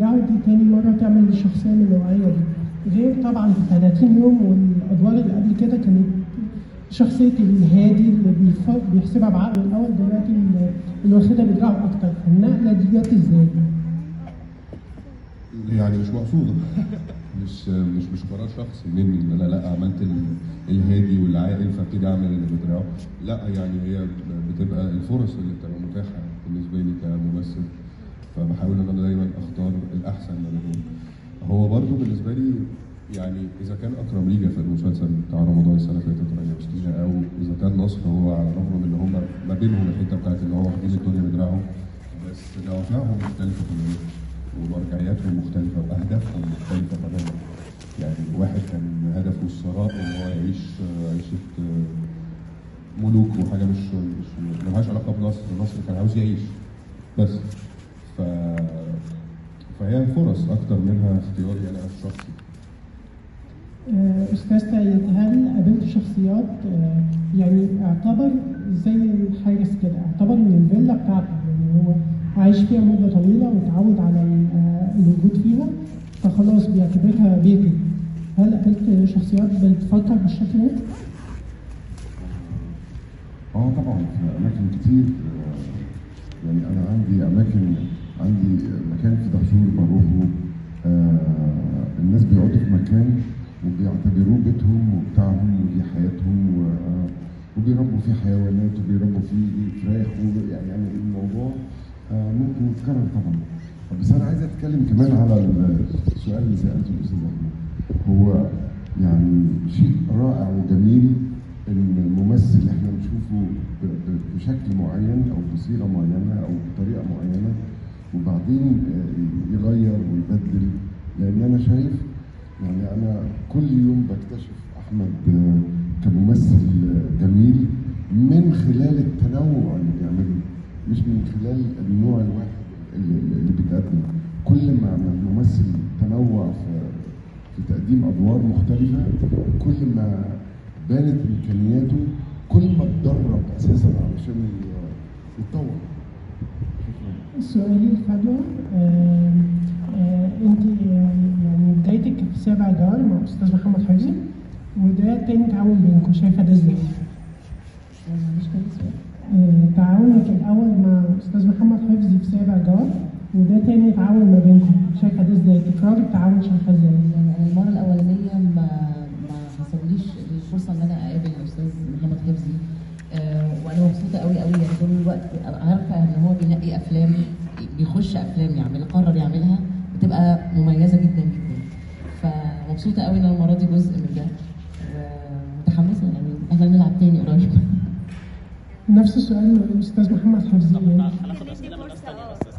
يرجعوا دي تاني مرة تعمل الشخصية من النوعية دي غير طبعا في 30 يوم والأدوار اللي قبل كده كانت شخصية الهادي اللي بيف- بيحسبها بعقله الأول دلوقتي اللي- اللي واخدها بدراعه أكتر النقلة دي جت إزاي؟ يعني مش مقصوده مش مش مش قرار شخصي مني ان انا لا عملت ال- الهادي والعاقل فابتدي اعمل اللي بدراعه لا يعني هي بتبقى الفرص اللي بتبقى متاحه بالنسبه لي كممثل فبحاول ان انا دايما اختار الاحسن ما بينهم هو برضو بالنسبه لي يعني اذا كان اكرم ليجا في المسلسل بتاع رمضان السنه اللي فاتت رانيا وستيجا او اذا كان نصر هو على الرغم من ان هم ما بينهم الحته بتاعت ان هو واخدين الدنيا بدراعهم بس دوافعهم مختلفه تماما ومرجعياتهم مختلفه واهدافهم مختلفه تماما يعني واحد كان هدفه الثراء وان هو يعيش آه، عيشه آه، ملوك وحاجه مش مش ملهاش علاقه بنصر نصر كان عاوز يعيش بس ف فهي فرص اكتر منها اختياري انا الشخصي آه، أستاذ سيد هل قابلت شخصيات آه، يعني اعتبر زي الحارس كده اعتبر إن الفيلا بتاعته يعني هو عايش فيها مدة طويلة وتعود على ال- آه، الوجود فيها فخلاص بيعتبرها بيته هل قابلت شخصيات بتفكر بالشكل ده؟ اه طبعا في اماكن كتير آه، يعني انا عندي اماكن عندي مكان في دهشور بروحه آه، الناس بيقعدوا في مكان وبيعتبروه بيتهم وبتاعهم ودي حياتهم و- وبيربوا فيه حيوانات وبيربوا فيه فراخ و- يعني الموضوع آه، ممكن يتكرر طبعا بس انا عايز اتكلم كمان على السؤال اللي سالته الاستاذ احمد هو يعني شيء رائع وجميل ان الممثل احنا نشوفه ب- ب- بشكل معين او بصيغه معينه او بطريقه معينه وبعدين آه، يغير ويبدل لان انا شايف يعني انا كل يوم بكتشف احمد آه، كممثل آه، جميل من خلال التنوع اللي بيعمله مش من خلال النوع الواحد اللي, اللي بيتقدم كل ما ما الممثل تنوع في في تقديم ادوار مختلفه كل ما بانت امكانياته كل ما اتدرب اساسا علشان ي- يتطور شكرا سؤالي الفجوة آه، آه، انت يعني بدايتك في سابع جار مع استاذ محمد حفظي وده تاني تعاون بينكم شايفه ده ازاي؟ مش كويس آه، تعاونك الاول مع استاذ محمد حفظي في سابع جار وده تاني تعاون ما بينكم شايفه ده ازاي؟ تكرار التعاون شايفه ازاي؟ يعني انا المره الاولانيه ما ما حصليش الفرصه ان انا اقابل الاستاذ محمد حفظي آه وانا مبسوطه قوي قوي يعني طول الوقت عارفه ان هو بينقي افلام بيخش افلام يعمل قرر يعملها بتبقى مميزه جدا جدا فمبسوطه قوي ان انا المره دي جزء من ده ومتحمسه يعني احنا نلعب تاني قريب نفس السؤال للاستاذ محمد حفظي يعني هناخد اسئله من ناس تانيه بس